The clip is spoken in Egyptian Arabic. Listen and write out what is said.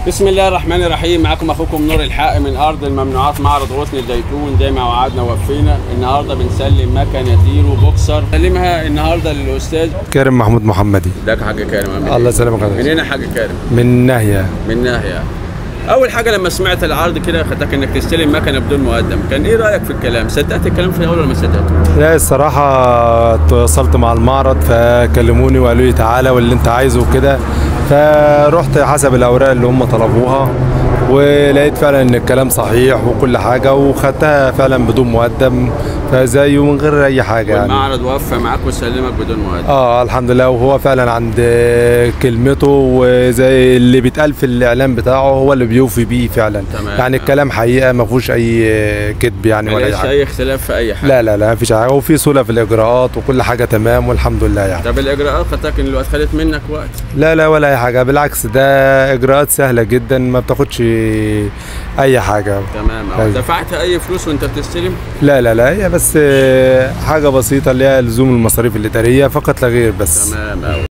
بسم الله الرحمن الرحيم معكم اخوكم نور الحق من ارض الممنوعات معرض غصن الزيتون زي ما وعدنا ووفينا النهارده بنسلم مكنه زيرو بوكسر سلمها النهارده للاستاذ كريم محمود محمدي ده حاج كريم عامل الله إيه؟ يسلمك يا من حبيبي. هنا حاج كريم من ناهيه من ناحيه اول حاجه لما سمعت العرض كده خدتك انك تستلم مكنه بدون مقدم كان ايه رايك في الكلام صدقت الكلام في الاول ولا ما صدقته لا الصراحه تواصلت مع المعرض فكلموني وقالوا لي تعالى واللي انت عايزه وكده فرحت حسب الاوراق اللي هم طلبوها ولقيت فعلا ان الكلام صحيح وكل حاجه وخدتها فعلا بدون مقدم فزي ومن غير اي حاجه يعني والمعرض وفى معاك وسلمك بدون مقدم اه الحمد لله وهو فعلا عند كلمته وزي اللي بيتقال في الاعلان بتاعه هو اللي بيوفي بيه فعلا تمام. يعني الكلام حقيقه ما فيهوش اي كذب يعني ولا اي ملهاش حاجه اي اختلاف في اي حاجه لا لا لا مفيش حاجه وفي سهوله في الاجراءات وكل حاجه تمام والحمد لله يعني طب الاجراءات خدتك ان الوقت خدت منك وقت لا لا ولا اي حاجه بالعكس ده اجراءات سهله جدا ما بتاخدش اي حاجه تمام أهو. أيوة. دفعت اي فلوس وانت بتستلم لا لا لا هي بس حاجه بسيطه اللي هي لزوم المصاريف الاداريه فقط لا غير بس تمام أوي